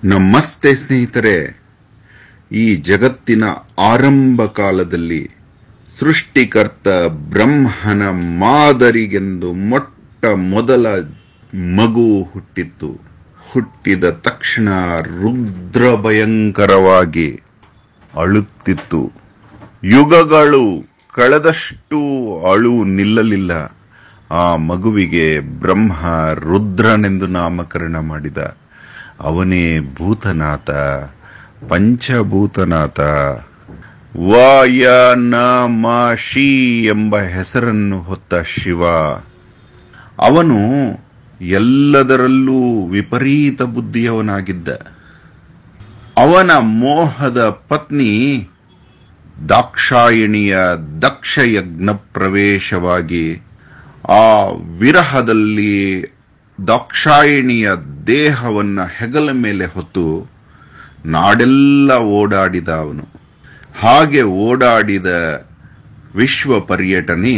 ನಮಸ್ತೆ ಸ್ನೇಹಿತರೆ ಈ ಜಗತ್ತಿನ ಆರಂಭ ಕಾಲದಲ್ಲಿ ಸೃಷ್ಟಿಕರ್ತ ಬ್ರಹ್ಮನ ಮಾದರಿಗೆಂದು ಮೊಟ್ಟ ಮೊದಲ ಮಗು ಹುಟ್ಟಿತ್ತು ಹುಟ್ಟಿದ ತಕ್ಷಣ ರುದ್ರ ಭಯಂಕರವಾಗಿ ಅಳುತ್ತಿತ್ತು ಯುಗಗಳು ಕಳೆದಷ್ಟು ಅಳು ನಿಲ್ಲಲಿಲ್ಲ ಆ ಮಗುವಿಗೆ ಬ್ರಹ್ಮ ರುದ್ರನೆಂದು ನಾಮಕರಣ ಮಾಡಿದ ಅವನೇ ಭೂತನಾಥ ಪಂಚಭೂತನಾಥ ವಾಯ ನ ಮ ಶಿ ಎಂಬ ಹೆಸರನ್ನು ಹೊತ್ತ ಶಿವ ಅವನು ಎಲ್ಲದರಲ್ಲೂ ವಿಪರೀತ ಬುದ್ಧಿಯವನಾಗಿದ್ದ ಅವನ ಮೋಹದ ಪತ್ನಿ ದಾಕ್ಷಾಯಿಣಿಯ ದಕ್ಷಯಜ್ಞ ಪ್ರವೇಶವಾಗಿ ಆ ವಿರಹದಲ್ಲಿ ದಾಕ್ಷಾಯಿಣಿಯ ದೇಹವನ್ನ ಹೆಗಲ ಮೇಲೆ ಹೊತ್ತು ನಾಡೆಲ್ಲ ಓಡಾಡಿದ ಅವನು ಹಾಗೆ ಓಡಾಡಿದ ವಿಶ್ವ ಪರ್ಯಟನೆ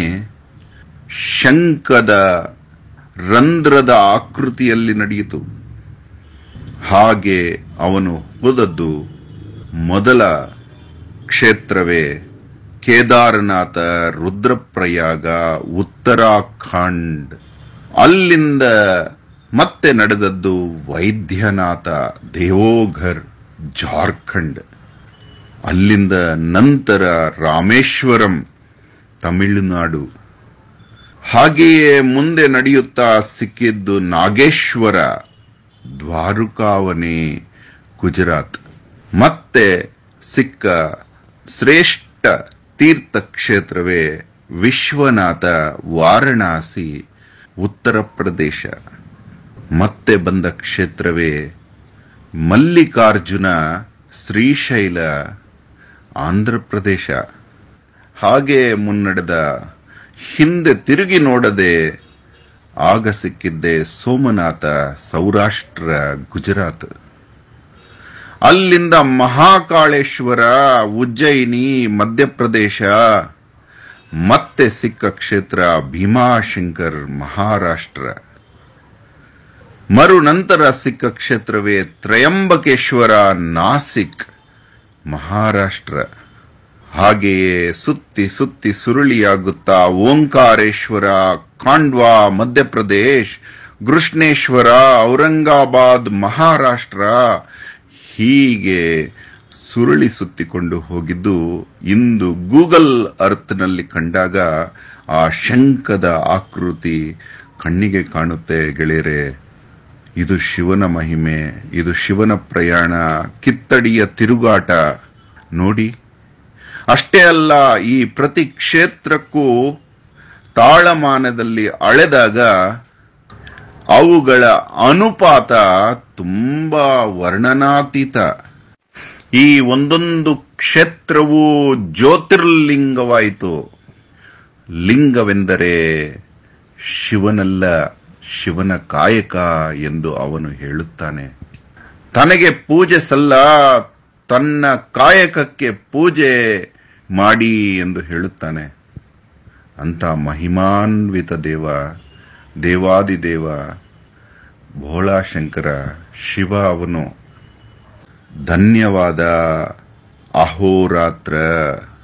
ಶಂಕದ ರಂಧ್ರದ ಆಕೃತಿಯಲ್ಲಿ ನಡೆಯಿತು ಹಾಗೆ ಅವನು ಹೋದದ್ದು ಮೊದಲ ಕ್ಷೇತ್ರವೇ ಕೇದಾರನಾಥ ರುದ್ರಪ್ರಯಾಗ ಉತ್ತರಾಖಂಡ್ ಅಲ್ಲಿಂದ ಮತ್ತೆ ನಡೆದದ್ದು ವೈದ್ಯನಾಥ ದೇವೋಘರ್ ಜಾರ್ಖಂಡ್ ಅಲ್ಲಿಂದ ನಂತರ ರಾಮೇಶ್ವರಂ ತಮಿಳುನಾಡು ಹಾಗೆಯೇ ಮುಂದೆ ನಡೆಯುತ್ತಾ ಸಿಕ್ಕಿದ್ದು ನಾಗೇಶ್ವರ ದ್ವಾರುಕಾವನೆ ಗುಜರಾತ್ ಮತ್ತೆ ಸಿಕ್ಕ ಶ್ರೇಷ್ಠ ತೀರ್ಥ ಕ್ಷೇತ್ರವೇ ವಿಶ್ವನಾಥ ವಾರಣಾಸಿ ಉತ್ತರ ಪ್ರದೇಶ ಮತ್ತೆ ಬಂದ ಕ್ಷೇತ್ರವೇ ಮಲ್ಲಿಕಾರ್ಜುನ ಶ್ರೀಶೈಲ ಆಂಧ್ರಪ್ರದೇಶ ಹಾಗೆ ಮುನ್ನಡೆದ ಹಿಂದೆ ತಿರುಗಿ ನೋಡದೆ ಆಗ ಸಿಕ್ಕಿದ್ದೆ ಸೋಮನಾಥ ಸೌರಾಷ್ಟ್ರ ಗುಜರಾತ್ ಅಲ್ಲಿಂದ ಮಹಾಕಾಳೇಶ್ವರ ಉಜ್ಜಯಿನಿ ಮಧ್ಯಪ್ರದೇಶ ಮತ್ತೆ ಸಿಕ್ಕ ಕ್ಷೇತ್ರ ಭೀಮಾಶಂಕರ್ ಮಹಾರಾಷ್ಟ್ರ ಮರು ನಂತರ ಸಿಕ್ಕ ಕ್ಷೇತ್ರವೇ ತ್ರಯಂಬಕೇಶ್ವರ ನಾಸಿಕ್ ಮಹಾರಾಷ್ಟ್ರ ಹಾಗೆಯೇ ಸುತ್ತಿ ಸುತ್ತಿ ಸುರುಳಿಯಾಗುತ್ತಾ ಓಂಕಾರೇಶ್ವರ ಖಾಂಡ್ವಾ ಮಧ್ಯಪ್ರದೇಶ್ ಕೃಷ್ಣೇಶ್ವರ ಔರಂಗಾಬಾದ್ ಮಹಾರಾಷ್ಟ್ರ ಹೀಗೆ ಸುರುಳಿ ಸುತ್ತಿಕೊಂಡು ಹೋಗಿದ್ದು ಇಂದು ಗೂಗಲ್ ಅರ್ಥನಲ್ಲಿ ಕಂಡಾಗ ಆ ಶಂಕದ ಆಕೃತಿ ಕಣ್ಣಿಗೆ ಕಾಣುತ್ತೆ ಗೆಳೆಯರೆ ಇದು ಶಿವನ ಮಹಿಮೆ ಇದು ಶಿವನ ಪ್ರಯಾಣ ಕಿತ್ತಡಿಯ ತಿರುಗಾಟ ನೋಡಿ ಅಷ್ಟೇ ಅಲ್ಲ ಈ ಪ್ರತಿ ಕ್ಷೇತ್ರಕ್ಕೂ ತಾಳಮಾನದಲ್ಲಿ ಅಳೆದಾಗ ಅವುಗಳ ಅನುಪಾತ ತುಂಬಾ ವರ್ಣನಾತೀತ ಈ ಒಂದೊಂದು ಕ್ಷೇತ್ರವೂ ಜ್ಯೋತಿರ್ಲಿಂಗವಾಯಿತು ಲಿಂಗವೆಂದರೆ ಶಿವನಲ್ಲ ಶಿವನ ಕಾಯಕ ಎಂದು ಅವನು ಹೇಳುತ್ತಾನೆ ತನಗೆ ಪೂಜೆ ಸಲ್ಲ ತನ್ನ ಕಾಯಕಕ್ಕೆ ಪೂಜೆ ಮಾಡಿ ಎಂದು ಹೇಳುತ್ತಾನೆ ಅಂತ ಮಹಿಮಾನ್ವಿತ ದೇವ ದೇವಾದಿದೇವ ಭೋಳಾಶಂಕರ ಶಿವ ಅವನು ಧನ್ಯವಾದ ಅಹೋರಾತ್ರ